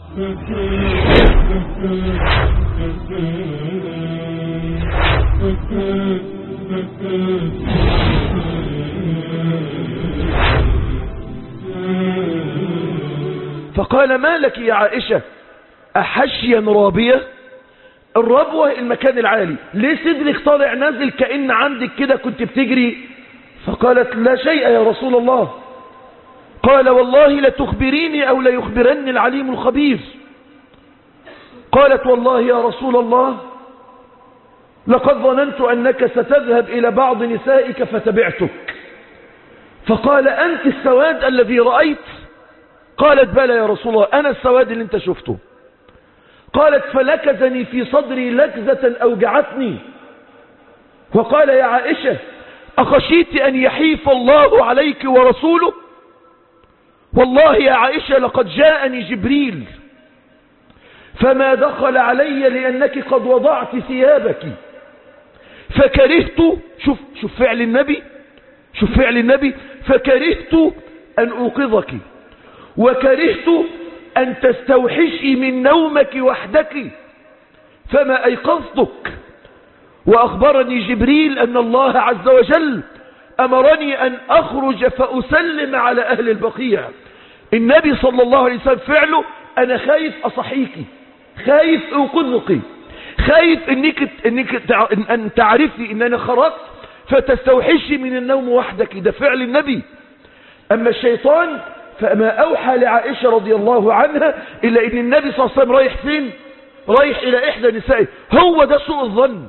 فقال ما لك يا عائشة أحشيا رابية الربوة المكان العالي ليه صدرك طالع نازل كأن عندك كده كنت بتجري فقالت لا شيء يا رسول الله قال والله لتخبريني أو ليخبرني العليم الخبير قالت والله يا رسول الله لقد ظننت أنك ستذهب إلى بعض نسائك فتبعتك فقال أنت السواد الذي رأيت قالت بلى يا رسول الله أنا السواد اللي انت شفته قالت فلكزني في صدري لكزة أوجعتني وقال يا عائشة أخشيت أن يحيف الله عليك ورسوله والله يا عائشة لقد جاءني جبريل فما دخل علي لأنك قد وضعت ثيابك فكرهت شوف, شوف فعل النبي شوف فعل النبي فكرهت أن أوقظك وكرهت أن تستوحشي من نومك وحدك فما أيقظتك وأخبرني جبريل أن الله عز وجل أمرني أن أخرج فأسلم على أهل البقيع النبي صلى الله عليه وسلم فعله أنا خايف أصحيكي خايف أوقظك خايف إنك, إنك أن تعرفي إن أنا خرجت فتستوحشي من النوم وحدك ده فعل النبي أما الشيطان فما أوحى لعائشة رضي الله عنها إلا إن النبي صلى الله عليه وسلم رايح فين رايح إلى إحدى نسائه هو ده سوء الظن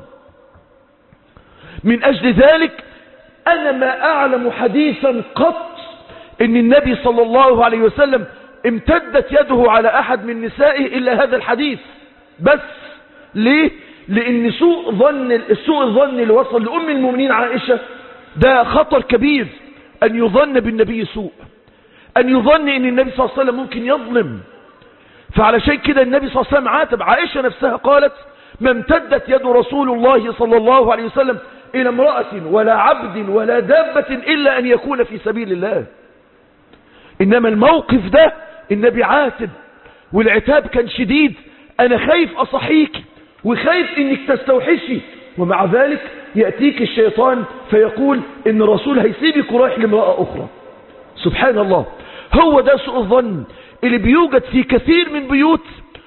من أجل ذلك أنا ما أعلم حديثا قط إن النبي صلى الله عليه وسلم امتدت يده على أحد من نسائه إلا هذا الحديث بس ليه لأن سوء ظن سوء الظن اللي وصل لأم المؤمنين عائشة ده خطر كبير أن يظن بالنبي سوء أن يظن أن النبي صلى الله عليه وسلم ممكن يظلم فعلى شيء كده النبي صلى الله عليه وسلم عاتب عائشة نفسها قالت ما امتدت يد رسول الله صلى الله عليه وسلم إلى امرأة ولا عبد ولا دابة إلا أن يكون في سبيل الله إنما الموقف ده النبي عاتب والعتاب كان شديد أنا خايف أصحيك وخايف إنك تستوحشي ومع ذلك يأتيك الشيطان فيقول إن الرسول هيسيبك ورايح لامرأة أخرى سبحان الله هو ده سوء الظن اللي بيوجد في كثير من بيوت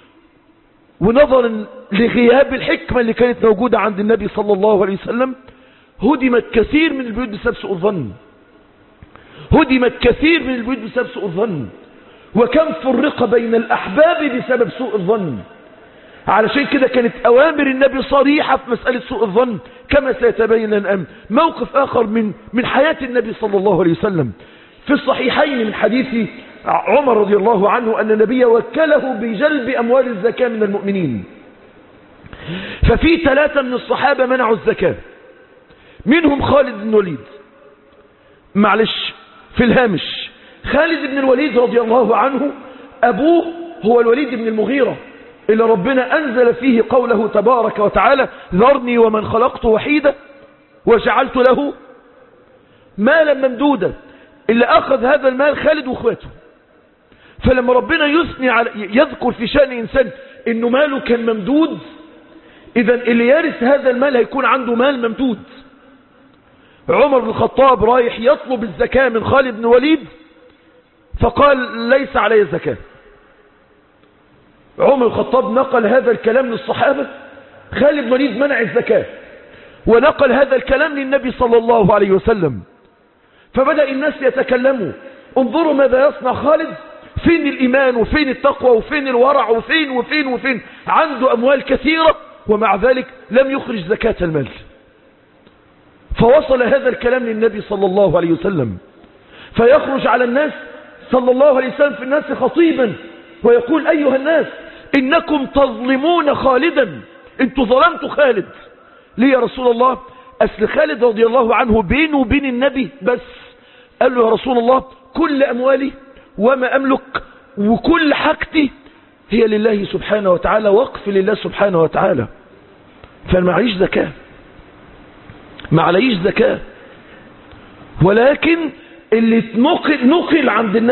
ونظرا لغياب الحكمة اللي كانت موجودة عند النبي صلى الله عليه وسلم هدمت كثير من البيوت بسبب سوء الظن هدمت كثير من البيوت بسبب سوء الظن وكم فرق بين الأحباب بسبب سوء الظن علشان كده كانت أوامر النبي صريحة في مسألة سوء الظن كما سيتبين الآن موقف آخر من من حياة النبي صلى الله عليه وسلم في الصحيحين من حديث عمر رضي الله عنه أن النبي وكله بجلب أموال الزكاة من المؤمنين ففي ثلاثة من الصحابة منعوا الزكاة منهم خالد بن الوليد معلش في الهامش خالد بن الوليد رضي الله عنه أبوه هو الوليد بن المغيرة اللي ربنا أنزل فيه قوله تبارك وتعالى ذرني ومن خلقت وحيدا وجعلت له مالا ممدودا اللي أخذ هذا المال خالد واخواته فلما ربنا يثني على يذكر في شأن إنسان إنه ماله كان ممدود إذا اللي يرث هذا المال هيكون عنده مال ممدود عمر بن الخطاب رايح يطلب الزكاة من خالد بن وليد فقال ليس علي الزكاة عمر الخطاب نقل هذا الكلام للصحابة خالد بن وليد منع الزكاة ونقل هذا الكلام للنبي صلى الله عليه وسلم فبدأ الناس يتكلموا انظروا ماذا يصنع خالد فين الإيمان وفين التقوى وفين الورع وفين وفين وفين عنده أموال كثيرة ومع ذلك لم يخرج زكاة المال فوصل هذا الكلام للنبي صلى الله عليه وسلم فيخرج على الناس صلى الله عليه وسلم في الناس خطيبا ويقول أيها الناس إنكم تظلمون خالدا انتوا ظلمتوا خالد ليه يا رسول الله أصل خالد رضي الله عنه بينه وبين النبي بس قال له يا رسول الله كل أموالي وما أملك وكل حاجتي هي لله سبحانه وتعالى وقف لله سبحانه وتعالى فأنا معليش زكاة معليش زكاة ولكن اللي نقل, نقل عند الناس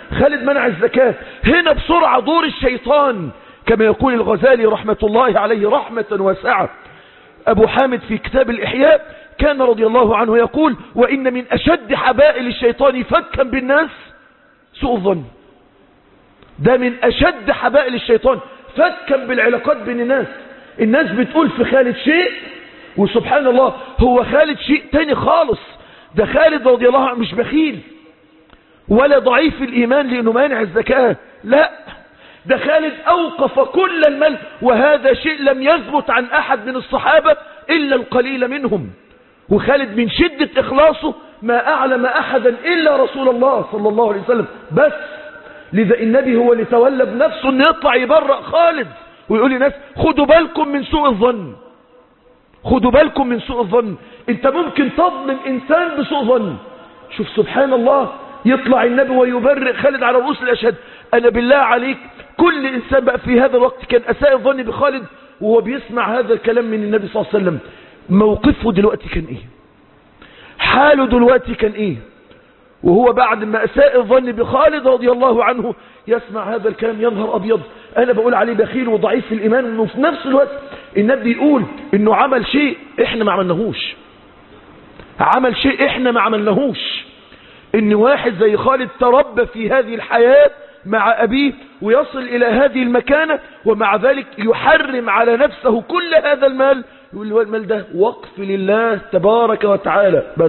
خالد منع الزكاة هنا بسرعة دور الشيطان كما يقول الغزالي رحمة الله عليه رحمة واسعة أبو حامد في كتاب الإحياء كان رضي الله عنه يقول وإن من أشد حبائل الشيطان فكا بالناس سوء الظن ده من أشد حبائل الشيطان فكا بالعلاقات بين الناس الناس بتقول في خالد شيء وسبحان الله هو خالد شيء تاني خالص ده خالد رضي الله عنه مش بخيل ولا ضعيف الإيمان لأنه مانع الزكاة لا ده خالد أوقف كل المال وهذا شيء لم يثبت عن أحد من الصحابة إلا القليل منهم وخالد من شدة إخلاصه ما أعلم أحدا إلا رسول الله صلى الله عليه وسلم بس لذا النبي هو اللي تولى بنفسه أن يطلع يبرأ خالد ويقول للناس خدوا بالكم من سوء الظن خدوا بالكم من سوء الظن انت ممكن تظلم انسان بسوء ظن شوف سبحان الله يطلع النبي ويبرئ خالد على رؤوس الاشهاد انا بالله عليك كل انسان بقى في هذا الوقت كان اساء الظن بخالد وهو بيسمع هذا الكلام من النبي صلى الله عليه وسلم موقفه دلوقتي كان ايه حاله دلوقتي كان ايه وهو بعد ما اساء الظن بخالد رضي الله عنه يسمع هذا الكلام ينهر ابيض انا بقول عليه بخيل وضعيف في الايمان وفي نفس الوقت النبي يقول انه عمل شيء احنا ما عملناهوش عمل شيء احنا ما عملناهوش ان واحد زي خالد تربى في هذه الحياة مع ابيه ويصل الى هذه المكانة ومع ذلك يحرم على نفسه كل هذا المال يقول المال ده وقف لله تبارك وتعالى بس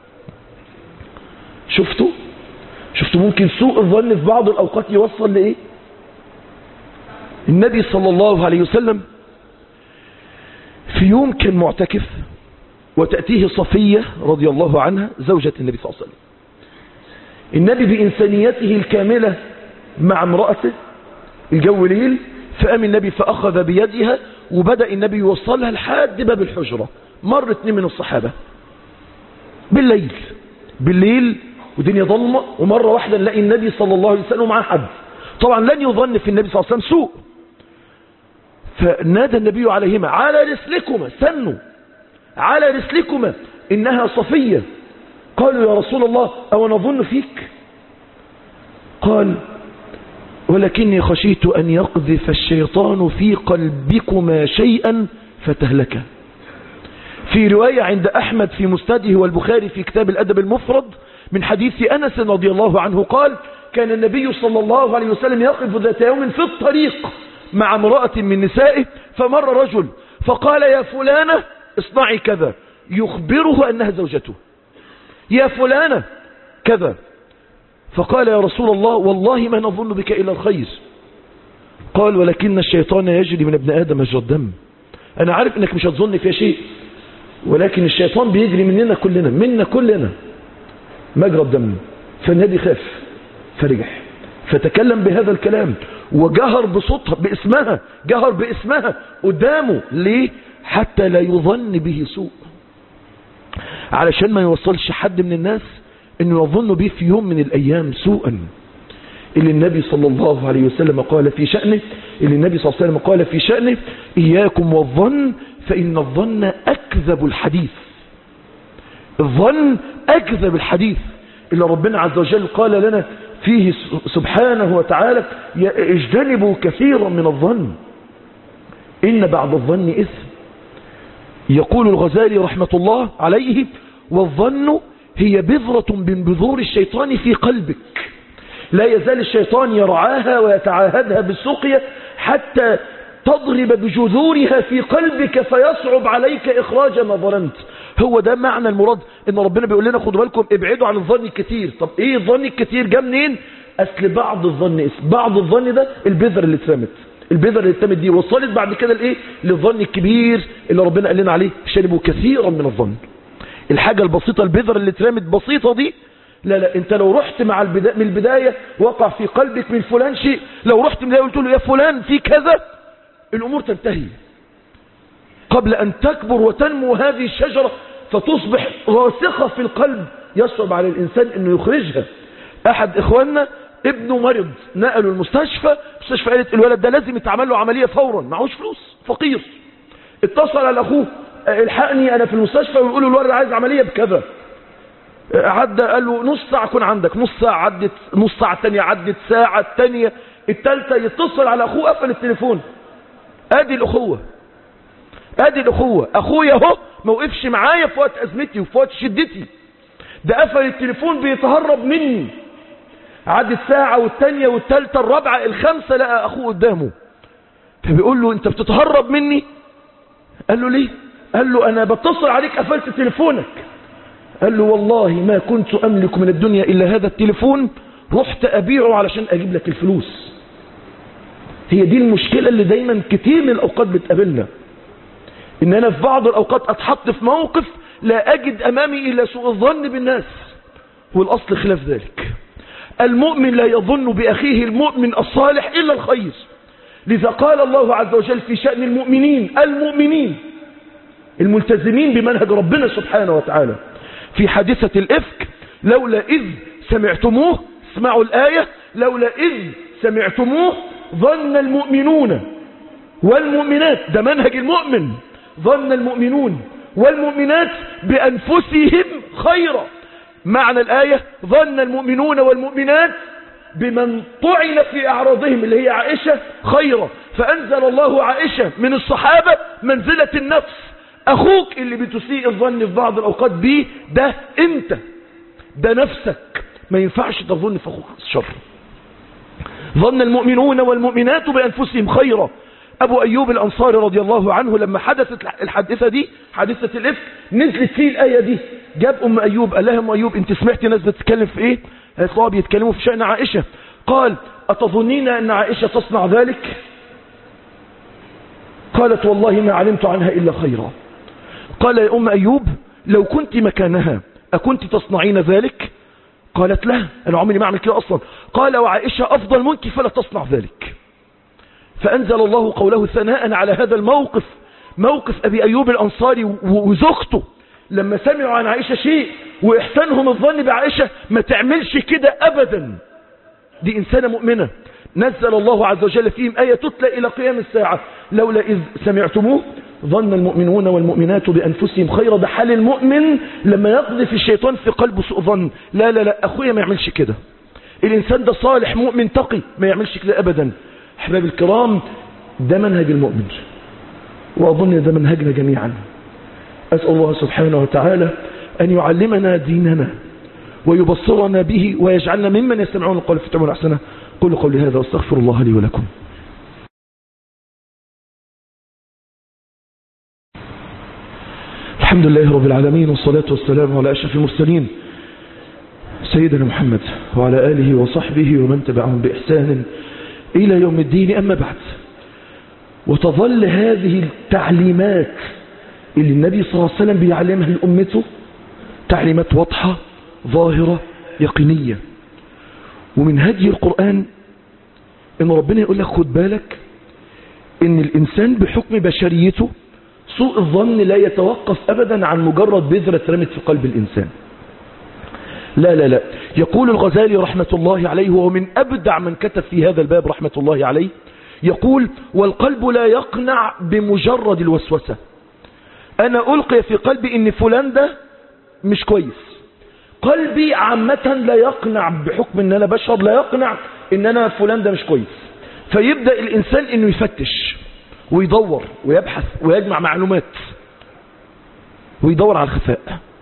شفتوا شفتوا ممكن سوء الظن في بعض الاوقات يوصل لايه النبي صلى الله عليه وسلم في يوم كان معتكف وتأتيه صفية رضي الله عنها زوجة النبي صلى الله عليه وسلم النبي بإنسانيته الكاملة مع امرأته الجو ليل فقام النبي فأخذ بيدها وبدأ النبي يوصلها لحد باب الحجرة مر اتنين من الصحابة بالليل بالليل ودنيا ظلمة ومرة واحدة نلاقي النبي صلى الله عليه وسلم مع حد طبعا لن يظن في النبي صلى الله عليه وسلم سوء فنادى النبي عليهما على رسلكما سنوا على رسلكما إنها صفية قالوا يا رسول الله أو نظن فيك قال ولكني خشيت أن يقذف الشيطان في قلبكما شيئا فتهلكا في رواية عند أحمد في مستده والبخاري في كتاب الأدب المفرد من حديث أنس رضي الله عنه قال كان النبي صلى الله عليه وسلم يقف ذات يوم في الطريق مع امرأة من نسائه فمر رجل فقال يا فلانة اصنعي كذا يخبره أنها زوجته يا فلانة كذا فقال يا رسول الله والله ما نظن بك إلا الخير قال ولكن الشيطان يجري من ابن آدم مجرى الدم أنا عارف أنك مش هتظن فيها شيء ولكن الشيطان بيجري مننا كلنا منا كلنا مجرى الدم فالنبي خاف فرجع فتكلم بهذا الكلام وجهر بصوتها باسمها جهر باسمها قدامه ليه حتى لا يظن به سوء علشان ما يوصلش حد من الناس انه يظن به في يوم من الايام سوءا اللي النبي صلى الله عليه وسلم قال في شأنه اللي النبي صلى الله عليه وسلم قال في شأنه إياكم والظن فإن الظن أكذب الحديث الظن أكذب الحديث اللي ربنا عز وجل قال لنا فيه سبحانه وتعالى اجتنبوا كثيرا من الظن إن بعض الظن إثم يقول الغزالي رحمة الله عليه والظن هي بذرة من بذور الشيطان في قلبك لا يزال الشيطان يرعاها ويتعاهدها بالسقية حتى تضرب بجذورها في قلبك فيصعب عليك إخراج ما ظننت هو ده معنى المراد ان ربنا بيقول لنا خدوا بالكم ابعدوا عن الظن الكتير طب ايه الظن الكتير جاء منين اصل بعض الظن اسم بعض الظن ده البذر اللي اترمت البذر اللي اترمت دي وصلت بعد كده لايه للظن الكبير اللي ربنا قال لنا عليه شربوا كثيرا من الظن الحاجة البسيطة البذر اللي اترمت بسيطة دي لا لا انت لو رحت مع البداية من البداية وقع في قلبك من فلان شيء لو رحت من البداية قلت له يا فلان في كذا الامور تنتهي قبل ان تكبر وتنمو هذه الشجرة فتصبح راسخة في القلب يصعب على الانسان انه يخرجها احد اخواننا ابنه مرض نقله المستشفى المستشفى قالت الولد ده لازم يتعمل له عملية فورا معهوش فلوس فقير اتصل على اخوه الحقني انا في المستشفى ويقولوا الولد عايز عملية بكذا عدى قال له نص ساعة كون عندك نص ساعة عدت نص ساعة تانية عدت ساعة التانية التالتة يتصل على أخوه قفل التليفون ادي الأخوة ادي الأخوة أخويا اهو ما وقفش معايا في وقت أزمتي وفي وقت شدتي ده قفل التليفون بيتهرب مني عدت ساعة والتانية والتالتة الرابعة الخامسة لقى أخوه قدامه فبيقول له أنت بتتهرب مني قال له ليه قال له أنا بتصل عليك قفلت تليفونك قال له والله ما كنت أملك من الدنيا إلا هذا التليفون رحت أبيعه علشان أجيب لك الفلوس هي دي المشكلة اللي دايما كتير من الأوقات بتقابلنا إن أنا في بعض الأوقات أتحط في موقف لا أجد أمامي إلا سوء الظن بالناس والأصل خلاف ذلك المؤمن لا يظن بأخيه المؤمن الصالح إلا الخير لذا قال الله عز وجل في شأن المؤمنين المؤمنين الملتزمين بمنهج ربنا سبحانه وتعالى في حادثة الإفك لولا إذ سمعتموه اسمعوا الآية لولا إذ سمعتموه ظن المؤمنون والمؤمنات ده منهج المؤمن ظن المؤمنون والمؤمنات بأنفسهم خيرا معنى الآية ظن المؤمنون والمؤمنات بمن طعن في أعراضهم اللي هي عائشة خيرا فأنزل الله عائشة من الصحابة منزلة النفس أخوك اللي بتسيء الظن في بعض الأوقات بيه ده أنت ده نفسك ما ينفعش تظن في أخوك الشر ظن المؤمنون والمؤمنات بأنفسهم خيرا أبو أيوب الأنصاري رضي الله عنه لما حدثت الحادثة دي حادثة الإفك نزلت فيه الآية دي جاب أم أيوب قال لها أم أيوب أنت سمعتي ناس بتتكلم في إيه قالت له بيتكلموا في شأن عائشة قال أتظنين أن عائشة تصنع ذلك قالت والله ما علمت عنها إلا خيرا قال يا أم أيوب لو كنت مكانها أكنت تصنعين ذلك قالت لا أنا عمري ما أعمل كده أصلا قال وعائشة أفضل منك فلا تصنع ذلك فأنزل الله قوله ثناء على هذا الموقف موقف أبي أيوب الأنصاري وزوجته لما سمعوا عن عائشة شيء وإحسانهم الظن بعائشة ما تعملش كده أبدا دي إنسانة مؤمنة نزل الله عز وجل فيهم آية تتلى إلى قيام الساعة لولا إذ سمعتموه ظن المؤمنون والمؤمنات بأنفسهم خيرا ده حال المؤمن لما يقذف الشيطان في قلبه سوء ظن لا لا لا أخويا ما يعملش كده الإنسان ده صالح مؤمن تقي ما يعملش كده أبدا أحباب الكرام ده منهج المؤمن وأظن ده منهجنا جميعا أسأل الله سبحانه وتعالى أن يعلمنا ديننا ويبصرنا به ويجعلنا ممن يستمعون القول في تعمل أحسنه قولوا قولي هذا واستغفر الله لي ولكم الحمد لله رب العالمين والصلاة والسلام على أشرف المرسلين سيدنا محمد وعلى آله وصحبه ومن تبعهم بإحسان إلى يوم الدين أما بعد وتظل هذه التعليمات اللي النبي صلى الله عليه وسلم بيعلمها لأمته تعليمات واضحة ظاهرة يقينية ومن هدي القرآن ان ربنا يقول لك خد بالك ان الانسان بحكم بشريته سوء الظن لا يتوقف ابدا عن مجرد بذرة رمت في قلب الانسان لا لا لا يقول الغزالي رحمة الله عليه وهو من ابدع من كتب في هذا الباب رحمة الله عليه يقول والقلب لا يقنع بمجرد الوسوسة انا القي في قلبي ان فلان ده مش كويس قلبي عامة لا يقنع بحكم ان انا بشر لا يقنع ان انا فلان ده مش كويس فيبدأ الانسان انه يفتش ويدور ويبحث ويجمع معلومات ويدور على الخفاء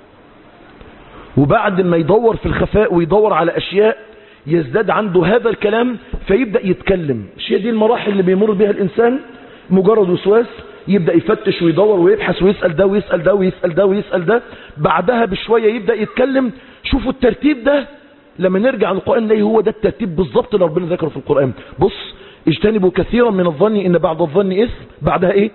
وبعد ما يدور في الخفاء ويدور على اشياء يزداد عنده هذا الكلام فيبدأ يتكلم مش هي دي المراحل اللي بيمر بها الانسان مجرد وسواس يبدأ يفتش ويدور ويبحث ويسأل ده ويسأل ده ويسأل ده ويسأل ده بعدها بشوية يبدأ يتكلم شوفوا الترتيب ده لما نرجع للقرآن نلاقي هو ده الترتيب بالظبط اللي ربنا ذكره في القرآن بص اجتنبوا كثيرا من الظن ان بعد الظن اثم بعدها ايه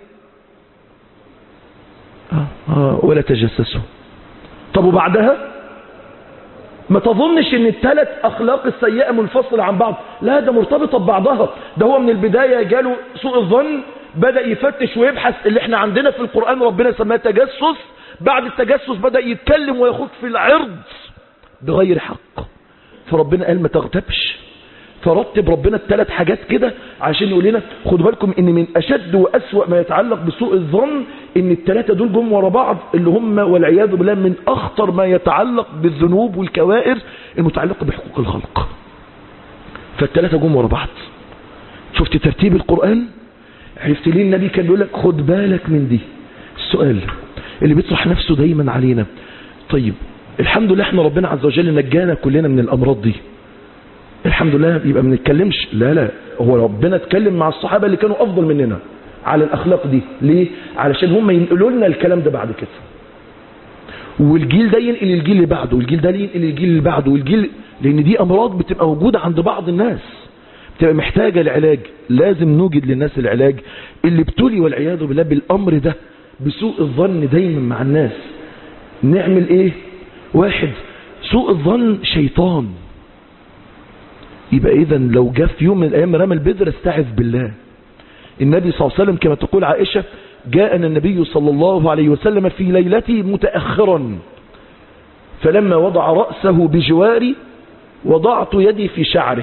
آه آه ولا تجسسوا طب وبعدها ما تظنش ان الثلاث اخلاق السيئة منفصلة عن بعض لا ده مرتبطة ببعضها ده هو من البداية جاله سوء الظن بدأ يفتش ويبحث اللي احنا عندنا في القرآن ربنا سماه تجسس بعد التجسس بدأ يتكلم ويخوض في العرض بغير حق فربنا قال ما تغتبش فرتب ربنا الثلاث حاجات كده عشان يقول لنا خدوا بالكم ان من اشد واسوأ ما يتعلق بسوء الظن ان الثلاثه دول جم ورا بعض اللي هم والعياذ بالله من اخطر ما يتعلق بالذنوب والكوائر المتعلقه بحقوق الخلق فالثلاثه جم ورا بعض شفت ترتيب القران عرفت ليه النبي كان بيقول لك خد بالك من دي السؤال اللي بيطرح نفسه دايما علينا طيب الحمد لله احنا ربنا عز وجل نجانا كلنا من الامراض دي الحمد لله يبقى ما نتكلمش لا لا هو ربنا اتكلم مع الصحابة اللي كانوا افضل مننا على الاخلاق دي ليه علشان هم ينقلوا لنا الكلام ده بعد كده والجيل ده ينقل الجيل اللي بعده والجيل ده ينقل الجيل اللي بعده والجيل لان دي امراض بتبقى موجودة عند بعض الناس بتبقى محتاجة لعلاج لازم نوجد للناس العلاج اللي ابتلي والعياذ بالله بالامر ده بسوء الظن دايما مع الناس نعمل ايه واحد سوء الظن شيطان يبقى اذا لو جاء في يوم من الايام رمى البذر استعذ بالله النبي صلى الله عليه وسلم كما تقول عائشة جاءنا النبي صلى الله عليه وسلم في ليلته متأخرا فلما وضع رأسه بجواري وضعت يدي في شعره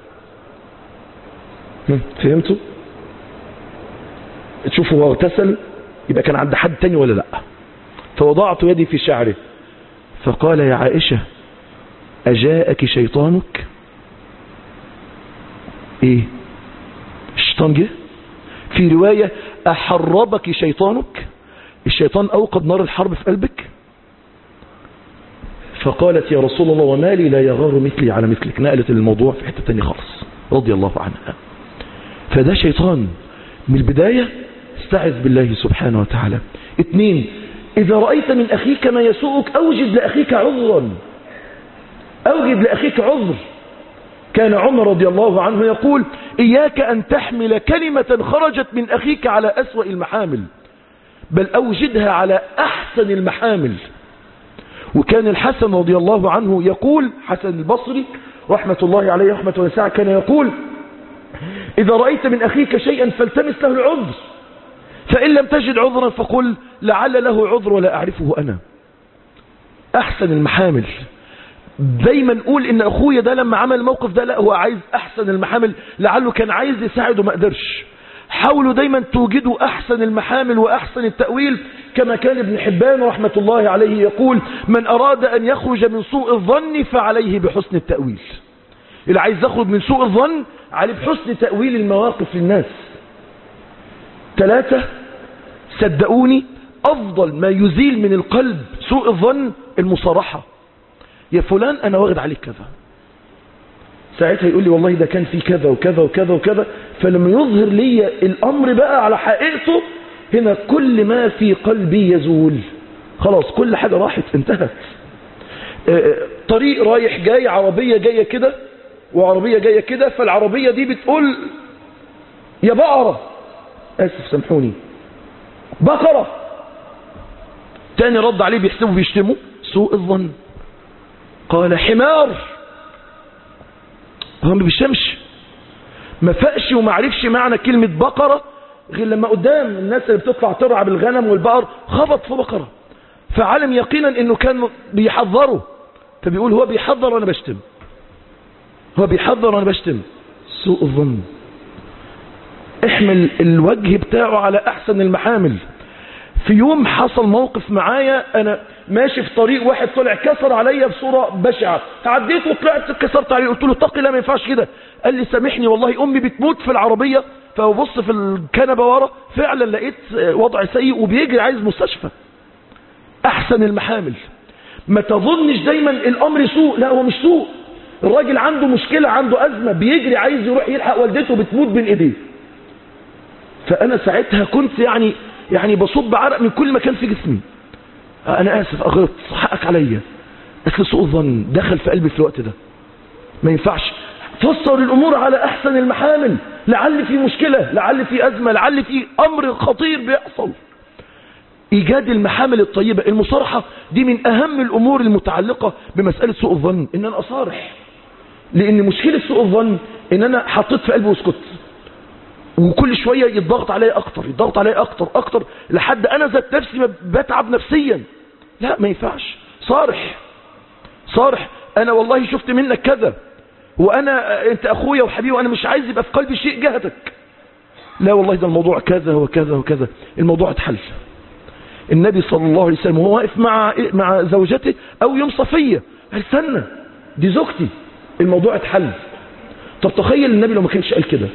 فهمتوا تشوفوا هو اغتسل يبقى كان عند حد تاني ولا لا فوضعت يدي في شعره فقال يا عائشة أجاءك شيطانك ايه الشيطان جه في رواية أحربك شيطانك الشيطان أوقد نار الحرب في قلبك فقالت يا رسول الله وما لي لا يغار مثلي على مثلك نقلت الموضوع في حتة تانية خالص رضي الله عنها فده شيطان من البداية استعذ بالله سبحانه وتعالى اثنين إذا رأيت من أخيك ما يسوءك أوجد لأخيك عذرا أوجد لأخيك عذر كان عمر رضي الله عنه يقول إياك أن تحمل كلمة خرجت من أخيك على أسوأ المحامل بل أوجدها على أحسن المحامل وكان الحسن رضي الله عنه يقول حسن البصري رحمة الله عليه رحمة وسعة كان يقول إذا رأيت من أخيك شيئا فالتمس له العذر فإن لم تجد عذرا فقل لعل له عذر ولا أعرفه أنا أحسن المحامل دايما نقول ان اخويا ده لما عمل الموقف ده لا هو عايز احسن المحامل لعله كان عايز يساعده ما قدرش حاولوا دايما توجدوا احسن المحامل واحسن التأويل كما كان ابن حبان رحمة الله عليه يقول من اراد ان يخرج من سوء الظن فعليه بحسن التأويل اللي عايز يخرج من سوء الظن عليه بحسن تأويل المواقف للناس ثلاثة صدقوني افضل ما يزيل من القلب سوء الظن المصارحة يا فلان انا واخد عليك كذا ساعتها يقول لي والله ده كان في كذا وكذا وكذا وكذا فلما يظهر لي الامر بقى على حقيقته هنا كل ما في قلبي يزول خلاص كل حاجة راحت انتهت طريق رايح جاي عربية جاية كده وعربية جاية كده فالعربية دي بتقول يا بقرة اسف سامحوني بقرة تاني رد عليه بيحسبوا بيشتموا سوء الظن قال حمار هو ما بيشمش ما فقش وما عرفش معنى كلمة بقرة غير لما قدام الناس اللي بتطلع ترعى بالغنم والبقر خبط في بقرة فعلم يقينا انه كان بيحذره فبيقول هو بيحذر وانا بشتم هو بيحذر وانا بشتم سوء الظن احمل الوجه بتاعه على احسن المحامل في يوم حصل موقف معايا انا ماشي في طريق واحد طلع كسر عليا بصورة بشعة عديت وطلعت كسرت عليه قلت له اتقي لا ما ينفعش كده قال لي سامحني والله امي بتموت في العربية فببص في الكنبة ورا فعلا لقيت وضع سيء وبيجري عايز مستشفى احسن المحامل ما تظنش دايما الامر سوء لا هو مش سوء الراجل عنده مشكلة عنده ازمة بيجري عايز يروح يلحق والدته بتموت بين ايديه فانا ساعتها كنت يعني يعني بصب عرق من كل مكان في جسمي انا اسف اغلط حقك عليا بس سوء الظن دخل في قلبي في الوقت ده ما ينفعش فسر الامور على احسن المحامل لعل في مشكلة لعل في ازمة لعل في امر خطير بيحصل ايجاد المحامل الطيبة المصارحة دي من اهم الامور المتعلقة بمسألة سوء الظن ان انا اصارح لان مشكلة سوء الظن ان انا حطيت في قلبي واسكت وكل شوية يتضغط عليا اكتر يتضغط عليا اكتر اكتر لحد انا ذات نفسي بتعب نفسيا لا ما ينفعش صارح صارح انا والله شفت منك كذا وانا انت اخويا وحبيبي وانا مش عايز يبقى في قلبي شيء جهتك لا والله ده الموضوع كذا وكذا وكذا الموضوع اتحل النبي صلى الله عليه وسلم وهو واقف مع مع زوجته او يوم صفيه قال استنى دي زوجتي الموضوع اتحل طب تخيل النبي لو ما كانش قال كده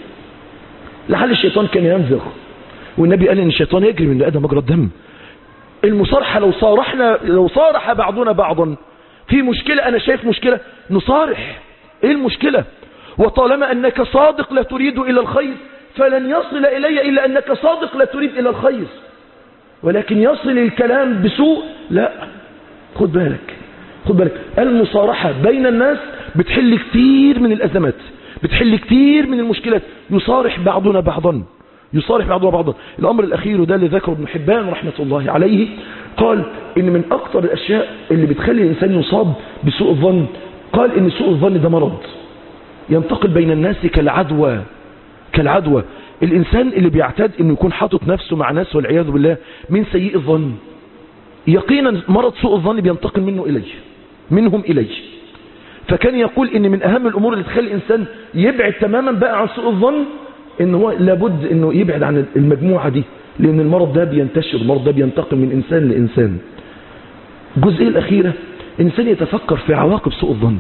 لعل الشيطان كان ينزغ والنبي قال ان الشيطان يجري من ادم مجرى الدم المصارحه لو صارحنا لو صارح بعضنا بعضا في مشكله انا شايف مشكله نصارح ايه المشكله وطالما انك صادق لا تريد الى الخير فلن يصل الي الا انك صادق لا تريد الى الخير ولكن يصل الكلام بسوء لا خد بالك خد بالك المصارحة بين الناس بتحل كتير من الأزمات بتحل كتير من المشكلات يصارح بعضنا بعضا يصارح بعضنا بعضا الأمر الأخير ده اللي ذكره ابن حبان رحمة الله عليه قال إن من أكثر الأشياء اللي بتخلي الإنسان يصاب بسوء الظن قال إن سوء الظن ده مرض ينتقل بين الناس كالعدوى كالعدوى الإنسان اللي بيعتاد إنه يكون حاطط نفسه مع ناس والعياذ بالله من سيء الظن يقينا مرض سوء الظن بينتقل منه إليه منهم إليه فكان يقول إن من أهم الأمور اللي تخلي الإنسان يبعد تماما بقى عن سوء الظن إن هو لابد إنه يبعد عن المجموعة دي لأن المرض ده بينتشر المرض ده بينتقل من إنسان لإنسان الجزئية الأخيرة الإنسان يتفكر في عواقب سوء الظن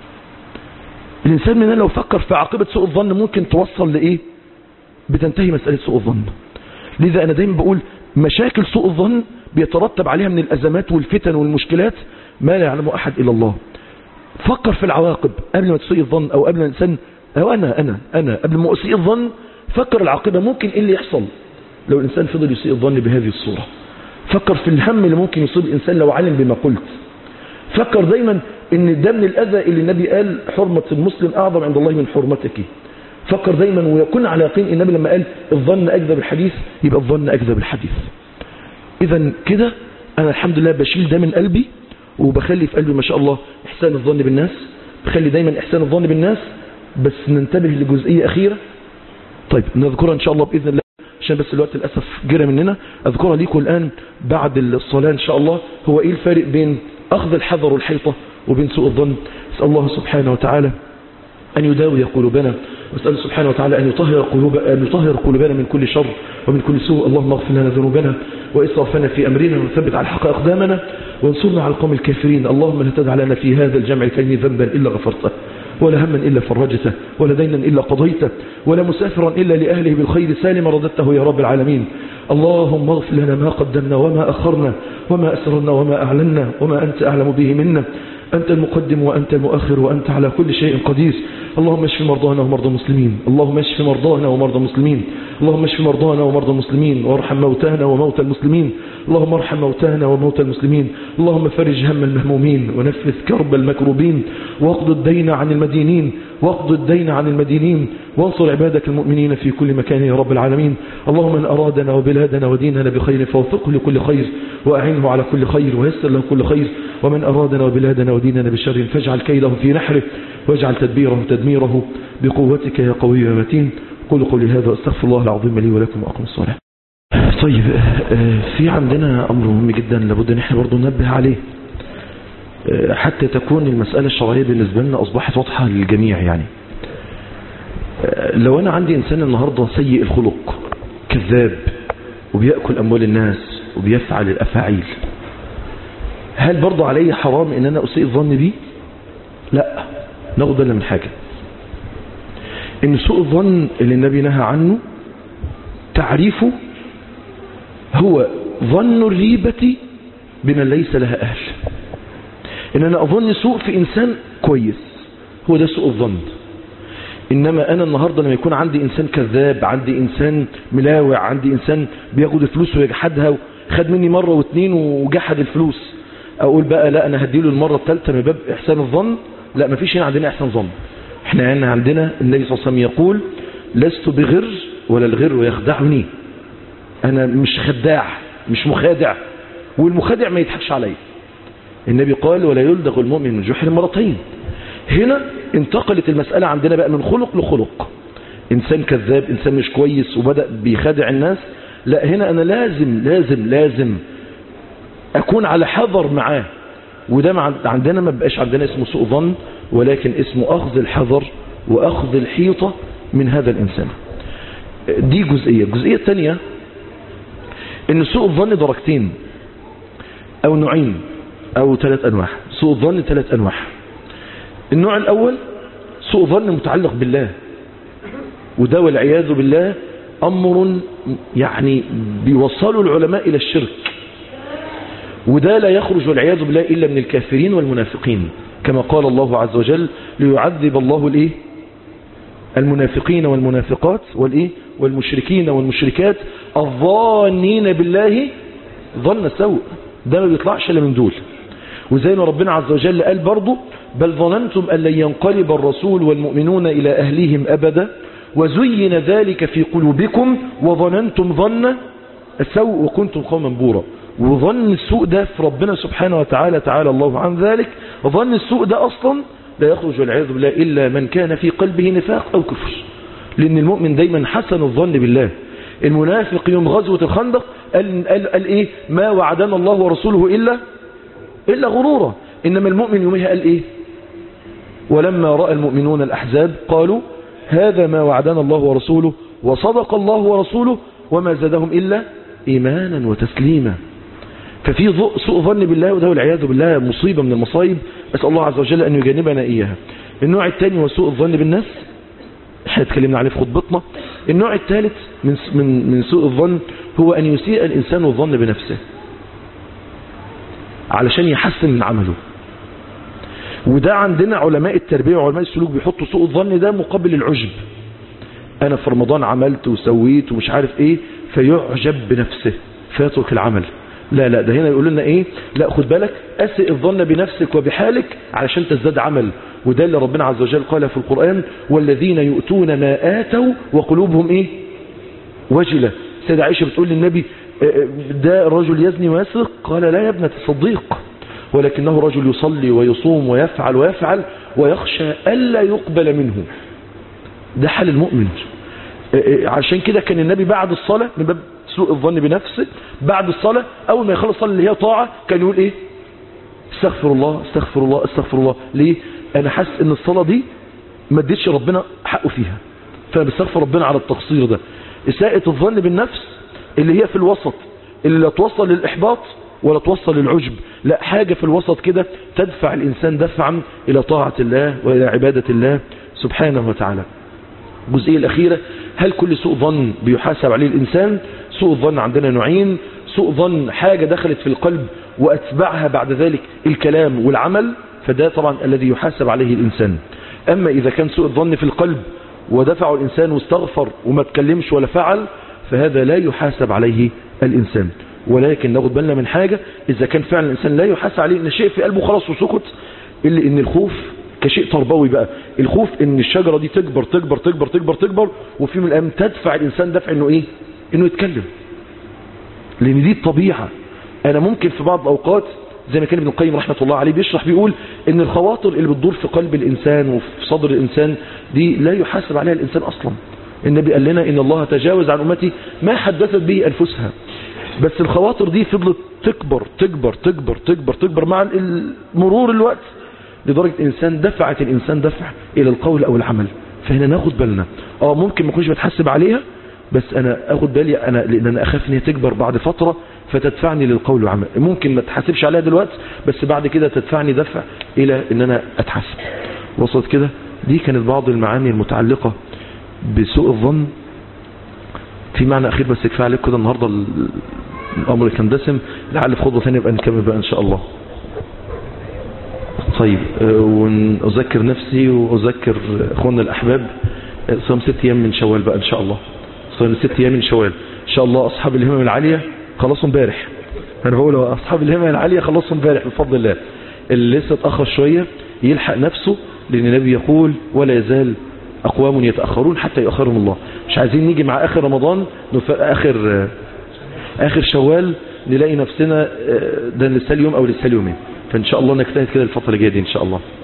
الإنسان مننا لو فكر في عاقبة سوء الظن ممكن توصل لإيه بتنتهي مسألة سوء الظن لذا أنا دايما بقول مشاكل سوء الظن بيترتب عليها من الأزمات والفتن والمشكلات ما لا يعلمه أحد إلا الله فكر في العواقب قبل ما تسيء الظن أو قبل ما الإنسان أو أنا أنا أنا قبل ما أسيء الظن فكر العاقبة ممكن إيه اللي يحصل لو الإنسان فضل يسيء الظن بهذه الصورة فكر في الهم اللي ممكن يصيب الإنسان لو علم بما قلت فكر دايما ان ده من الأذى اللي النبي قال حرمة المسلم أعظم عند الله من حرمتك فكر دايما ويكون على يقين النبي لما قال الظن أكذب الحديث يبقى الظن أكذب الحديث إذا كده أنا الحمد لله بشيل ده من قلبي وبخلي في قلبي ما شاء الله إحسان الظن بالناس بخلي دايما إحسان الظن بالناس بس ننتبه لجزئية أخيرة طيب نذكرها إن شاء الله بإذن الله عشان بس الوقت للأسف جرى مننا أذكرها ليكم الآن بعد الصلاة إن شاء الله هو إيه الفارق بين أخذ الحذر والحيطة وبين سوء الظن أسأل الله سبحانه وتعالى أن يداوي قلوبنا واسأل سبحانه وتعالى أن يطهر, قلوب أن يطهر قلوبنا من كل شر ومن كل سوء اللهم اغفر لنا ذنوبنا وإسرافنا في أمرنا وثبت على الحق أقدامنا وانصرنا على القوم الكافرين اللهم لا تدع لنا في هذا الجمع الكريم ذنبا إلا غفرته ولا هما إلا فرجته ولا دينا إلا قضيته ولا مسافرا إلا لأهله بالخير سالما رددته يا رب العالمين اللهم اغفر لنا ما قدمنا وما أخرنا وما أسررنا وما أعلنا وما أنت أعلم به منا أنت المقدم وأنت المؤخر وأنت على كل شيء قدير اللهم اشف مرضانا ومرضى المسلمين اللهم اشف مرضانا ومرضى المسلمين اللهم اشف مرضانا ومرضى المسلمين وارحم موتانا وموتى المسلمين اللهم ارحم موتانا وموتى المسلمين اللهم فرج هم المهمومين ونفذ كرب المكروبين واقض الدين عن المدينين واقض الدين عن المدينين وانصر عبادك المؤمنين في كل مكان يا رب العالمين اللهم من أرادنا وبلادنا وديننا بخير فوفقه لكل خير وأعنه على كل خير ويسر له كل خير ومن أرادنا وبلادنا وديننا بشر فاجعل كيده في نحره واجعل تدبيره تدميره بقوتك يا قوي يا متين قولوا قولي هذا واستغفر الله العظيم لي ولكم وأقم الصلاة طيب في عندنا أمر مهم جدا لابد أن احنا برضو ننبه عليه حتى تكون المسألة الشرعية بالنسبة لنا أصبحت واضحة للجميع يعني لو أنا عندي إنسان النهاردة سيء الخلق كذاب وبيأكل أموال الناس وبيفعل الأفاعيل هل برضو علي حرام إن أنا أسيء الظن بيه لا ناخد بالنا من حاجة إن سوء الظن اللي النبي نهى عنه تعريفه هو ظن الريبة بمن ليس لها أهل إن أنا أظن سوء في إنسان كويس هو ده سوء الظن إنما أنا النهاردة لما يكون عندي إنسان كذاب عندي إنسان ملاوع عندي إنسان بياخد الفلوس ويجحدها خد مني مرة واثنين وجحد الفلوس أقول بقى لا أنا هديله المرة الثالثة من باب إحسان الظن لا مفيش هنا عندنا إحسان ظن احنا هنا عندنا النبي صلى الله عليه وسلم يقول لست بغر ولا الغر يخدعني أنا مش خداع مش مخادع والمخادع ما يضحكش عليا النبي قال ولا يلدغ المؤمن من جحر مرتين هنا انتقلت المسألة عندنا بقى من خلق لخلق إنسان كذاب إنسان مش كويس وبدأ بيخادع الناس لا هنا أنا لازم لازم لازم أكون على حذر معاه وده عندنا ما بقاش عندنا اسمه سوء ظن ولكن اسمه أخذ الحذر وأخذ الحيطة من هذا الإنسان دي جزئية الجزئية الثانية ان سوء الظن درجتين او نوعين او ثلاث انواع سوء الظن ثلاث انواع النوع الاول سوء ظن متعلق بالله وده والعياذ بالله امر يعني بيوصلوا العلماء الى الشرك وده لا يخرج والعياذ بالله الا من الكافرين والمنافقين كما قال الله عز وجل ليعذب الله الايه المنافقين والمنافقات والايه والمشركين والمشركات الظانين بالله ظن سوء ده ما بيطلعش الا من دول وزي ما ربنا عز وجل قال برضه بل ظننتم أن لن ينقلب الرسول والمؤمنون إلى أهليهم أبدا وزين ذلك في قلوبكم وظننتم ظن السوء وكنتم قوما بورا وظن السوء ده في ربنا سبحانه وتعالى تعالى الله عن ذلك ظن السوء ده أصلا لا يخرج والعياذ بالله إلا من كان في قلبه نفاق أو كفر لأن المؤمن دايما حسن الظن بالله المنافق يوم غزوة الخندق قال, قال, قال إيه ما وعدنا الله ورسوله إلا إلا غرورا إنما المؤمن يومها قال إيه ولما رأى المؤمنون الأحزاب قالوا هذا ما وعدنا الله ورسوله وصدق الله ورسوله وما زادهم إلا إيمانا وتسليما ففي سوء ظن بالله وده والعياذ بالله مصيبة من المصايب أسأل الله عز وجل أن يجنبنا إياها النوع الثاني هو سوء الظن بالناس احنا اتكلمنا عليه في خطبتنا النوع الثالث من من من سوء الظن هو أن يسيء الإنسان الظن بنفسه علشان يحسن من عمله وده عندنا علماء التربية وعلماء السلوك بيحطوا سوء الظن ده مقابل العجب أنا في رمضان عملت وسويت ومش عارف إيه فيعجب بنفسه فيترك العمل لا لا ده هنا يقول لنا ايه لا خد بالك اسئ الظن بنفسك وبحالك علشان تزداد عمل وده اللي ربنا عز وجل قال في القرآن والذين يؤتون ما آتوا وقلوبهم ايه وجلة سيدة عائشة بتقول للنبي ده رجل يزني ويسرق قال لا يا ابنة صديق ولكنه رجل يصلي ويصوم ويفعل ويفعل ويخشى ألا يقبل منه ده حال المؤمن عشان كده كان النبي بعد الصلاة من باب سوء الظن بنفسه بعد الصلاة أول ما يخلص الصلاة اللي هي طاعة كان يقول إيه استغفر الله استغفر الله استغفر الله ليه أنا حاسس إن الصلاة دي ما اديتش ربنا حقه فيها فأنا بستغفر ربنا على التقصير ده إساءة الظن بالنفس اللي هي في الوسط اللي لا توصل للإحباط ولا توصل للعجب لا حاجة في الوسط كده تدفع الإنسان دفعا إلى طاعة الله وإلى عبادة الله سبحانه وتعالى الجزئية الأخيرة هل كل سوء ظن بيحاسب عليه الإنسان سوء الظن عندنا نوعين سوء ظن حاجة دخلت في القلب وأتبعها بعد ذلك الكلام والعمل فده طبعا الذي يحاسب عليه الإنسان أما إذا كان سوء الظن في القلب ودفعه الإنسان واستغفر وما تكلمش ولا فعل فهذا لا يحاسب عليه الإنسان ولكن ناخد بالنا من حاجة إذا كان فعلا الإنسان لا يحاسب عليه إن شيء في قلبه خلاص وسكت إلا إن الخوف كشيء تربوي بقى الخوف إن الشجرة دي تكبر تكبر تكبر تكبر تكبر وفي من الأيام تدفع الإنسان دفع إنه إيه إنه يتكلم لأن دي الطبيعة أنا ممكن في بعض الأوقات زي ما كان ابن القيم رحمة الله عليه بيشرح بيقول ان الخواطر اللي بتدور في قلب الإنسان وفي صدر الإنسان دي لا يحاسب عليها الإنسان أصلا النبي قال لنا إن الله تجاوز عن أمتي ما حدثت به أنفسها بس الخواطر دي فضلت تكبر تكبر تكبر تكبر تكبر مع مرور الوقت لدرجة إنسان دفعت الإنسان دفع إلى القول أو العمل فهنا ناخد بالنا اه ممكن ما كنتش بتحسب عليها بس أنا أخد بالي أنا لأن أنا أخاف إن هي تكبر بعد فترة فتدفعني للقول والعمل ممكن ما تحاسبش عليها دلوقتي بس بعد كده تدفعني دفع إلى إن أنا أتحاسب وصلت كده دي كانت بعض المعاني المتعلقة بسوء الظن في معنى أخير بس كفاية عليك كده النهاردة الأمر كان دسم لعل في خطوة ثانية يبقى نكمل بقى إن شاء الله طيب وأذكر نفسي وأذكر أخواننا الأحباب صيام ست أيام من شوال بقى إن شاء الله صيام ست أيام من شوال إن شاء الله أصحاب الهمم العالية خلصوا امبارح أنا بقول أصحاب الهمم العالية خلصوا امبارح بفضل الله اللي لسه اتأخر شوية يلحق نفسه لأن النبي يقول ولا يزال أقوام يتأخرون حتى يؤخرهم الله مش عايزين نيجي مع آخر رمضان آخر آخر شوال نلاقي نفسنا ده لسه اليوم أو لسه اليومين فإن شاء الله نجتهد كده الفترة الجاية دي إن شاء الله